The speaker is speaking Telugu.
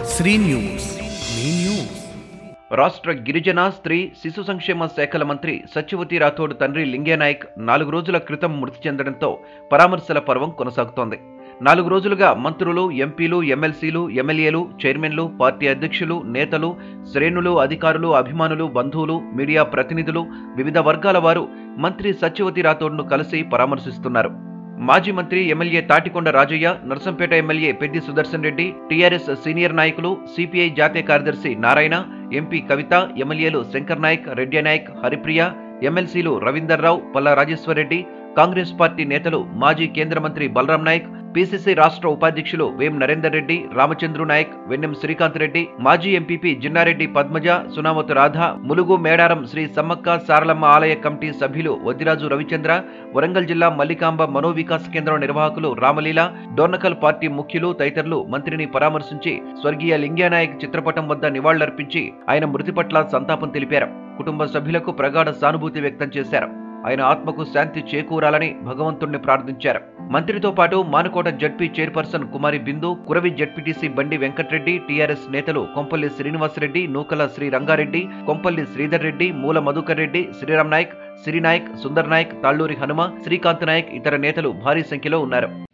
శ్రీ న్యూస్ మీ న్యూస్ రాష్ట్ర గిరిజన స్త్రీ శిశు సంక్షేమ శాఖల మంత్రి సత్యవతి రాథోడ్ తండ్రి లింగేనాయక్ నాలుగు రోజుల క్రితం మృతి చెందడంతో పరామర్శల పర్వం కొనసాగుతోంది నాలుగు రోజులుగా మంత్రులు ఎంపీలు ఎమ్మెల్సీలు ఎమ్మెల్యేలు చైర్మన్లు పార్టీ అధ్యక్షులు నేతలు శ్రేణులు అధికారులు అభిమానులు బంధువులు మీడియా ప్రతినిధులు వివిధ వర్గాల వారు మంత్రి సత్యవతి రాథోడ్ను కలిసి పరామర్శిస్తున్నారు మాజీ మంత్రి MLA Thatikonda Rajaiah Narsampet MLA Peddi Sudarshan Reddy TRS senior నాయకులు సిపిఐ జాతీయ కార్యదర్శి నారాయణ ఎంపీ కవిత ఎమ్మెల్యేలు శంకర్ నాయక్ రెడ్డి నాయక్ హరిప్రియ ఎమ్మెల్సీలు రవీందర్ రావు పల్లా రాజేశ్వర్ రెడ్డి కాంగ్రెస్ పార్టీ నేతలు మాజీ కేంద్ర మంత్రి బలరాం నాయక్ పిసిసి రాష్ట్ర ఉపాధ్యక్షులు వేం నరేందర్ రెడ్డి రామచంద్రు నాయక్ వెన్నెం శ్రీకాంత్ రెడ్డి మాజీ ఎంపీపీ జిన్నారెడ్డి పద్మజ సునామతు రాధ ములుగు మేడారం శ్రీ సమ్మక్క సారలమ్మ ఆలయ కమిటీ సభ్యులు వద్దిరాజు రవిచంద్ర వరంగల్ జిల్లా మల్లికాంబ మనోవికాస్ కేంద్రం నిర్వాహకులు రామలీల డోర్నకల్ పార్టీ ముఖ్యులు తదితరులు మంత్రిని పరామర్శించి స్వర్గీయ లింగానాయక్ చిత్రపటం వద్ద నివాళులర్పించి ఆయన మృతి పట్ల సంతాపం తెలిపారు కుటుంబ సభ్యులకు ప్రగాఢ సానుభూతి వ్యక్తం చేశారు ఆయన ఆత్మకు శాంతి చేకూరాలని భగవంతుణ్ణి ప్రార్థించారు మంత్రితో పాటు Manukota ZP chairperson Kumari Bindu Kuravi ZPTC Bandi Venkatreddy TRS నేతలు కొంపల్లి శ్రీనివాసరెడ్డి నూకల శ్రీ రంగారెడ్డి కొంపల్లి శ్రీధర్ రెడ్డి మూల మధుకర్ రెడ్డి శ్రీరామ్ నాయక్ సిరినాయక్ సుందర్ నాయక్ తాళ్లూరి హనుమ శ్రీకాంత్ నాయక్ ఇతర నేతలు భారీ సంఖ్యలో ఉన్నారు